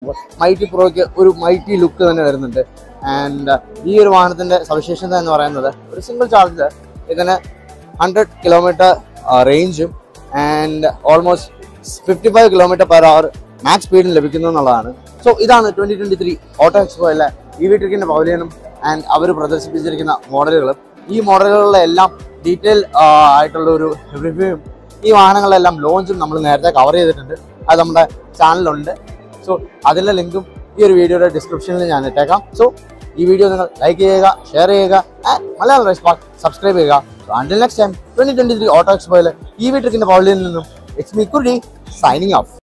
mighty പ്രോയ്ക്ക് ഒരു mighty look തന്നെ വരുന്നുണ്ട് ആൻഡ് ഈ ഒരു വാഹനത്തിന്റെ സവിശേഷത എന്ന് പറയുന്നത് ഒരു സിംഗിൾ ചാർജിൽ ഇതിന് ഹൺഡ്രഡ് കിലോമീറ്റർ റേഞ്ചും and almost fifty five kilometre per hour max സ്പീഡും ലഭിക്കുന്നു എന്നുള്ളതാണ് സോ ഇതാണ് ട്വന്റി ട്വന്റി ത്രീ ഓട്ടോ എക്സ്പോയിലെ ഇ വി ട്രിക്കിന്റെ പവലിയനും ആൻഡ് അവർ പ്രദർശിപ്പിച്ചിരിക്കുന്ന മോഡലുകളും ഈ മോഡലുകളിലെ എല്ലാം ഡീറ്റെയിൽ ആയിട്ടുള്ള ഒരു റിവ്യൂവും ഈ വാഹനങ്ങളെല്ലാം ലോഞ്ചും നമ്മൾ നേരത്തെ കവർ ചെയ്തിട്ടുണ്ട് അത് നമ്മുടെ ചാനലിലുണ്ട് സോ അതിൻ്റെ ലിങ്കും ഈ ഒരു വീഡിയോയുടെ ഡിസ്ക്രിപ്ഷനിൽ ഞാൻ ഇട്ടേക്കാം സോ ഈ വീഡിയോ നിങ്ങൾ ലൈക്ക് ചെയ്യുക ഷെയർ ചെയ്യുക and Malayalam rise park subscribe ചെയ്യുക so until next time twenty twenty three auto എക്സ്പോയിൽ ഈ വീട്ടിന്റെ പവലിയിൽ നിന്നും it's me Kudi signing of